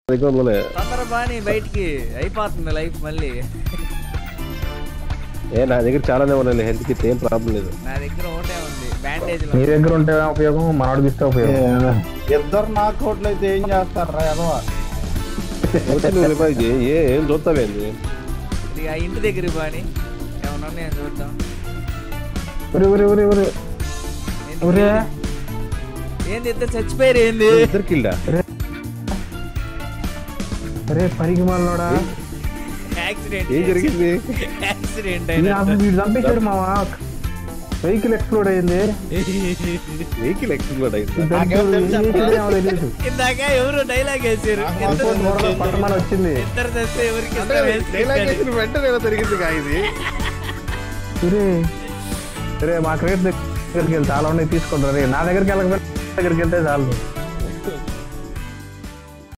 దగ్గర ఉందిలే. తొందర బాని బయటికి అయిపోతుంది లైఫ్ మళ్ళీ ఏ నా దగ్గర చాలానే ఉన్నాయి హెల్త్ కి ఏం ప్రాబ్లం లేదు నా దగ్గర ఒకటే ఉంది బ్యాండేజ్ నీ దగ్గర ఉంటే ఉపయోగం మనవాడికి ఇస్తే ఉపయోగం ఇద్దరు నాకోట్లు అయితే ఏం చేస్తారా ఎదవా ఓకే, నువ్వు రిపేర్ చేయి. ఏ ఏం చూస్తావేంది ఆ ఇంటి దగ్గర బాని ఏమన్నా ఉన్నాయో చూద్దాం ఒరే ఒరే ఒరే ఒరే ఏంది? ఒరే ఏంది ఇద్దరు చచ్చిపోయారు ఏంది ఇద్దరు కిల్డా అరే పనికి మాలోడా యాక్సిడెంట్ ఏం జరిగింది యాక్సిడెంట్ వీడు అయినా వీడు చంపేశాడు మావా వెహికల్ ఎక్స్ప్లోడ్ అయింది వెహికల్ ఎక్స్ప్లోడ్ అయింది నాకేం తెలుసు అబ్బా. తెలియదు తెలియదు ఇందాక ఎవరు డైలాగ్ వేసారు నాకు ఇద్దరు- దూరంలో పట్టమని వచ్చింది ఇద్దరు తెస్తే ఎవరికి ఇష్టం వేసి వెంటనే ఏదో జరిగింది కా ఇది ఒరే ఒరే మా క్రేట్ దగ్గరికి వెళ్తే చాలా ఉన్నాయి తీసుకుంటారు రే నా దగ్గరికి వెళ్ళకపోతే దగ్గరికి వెళ్తే చాలు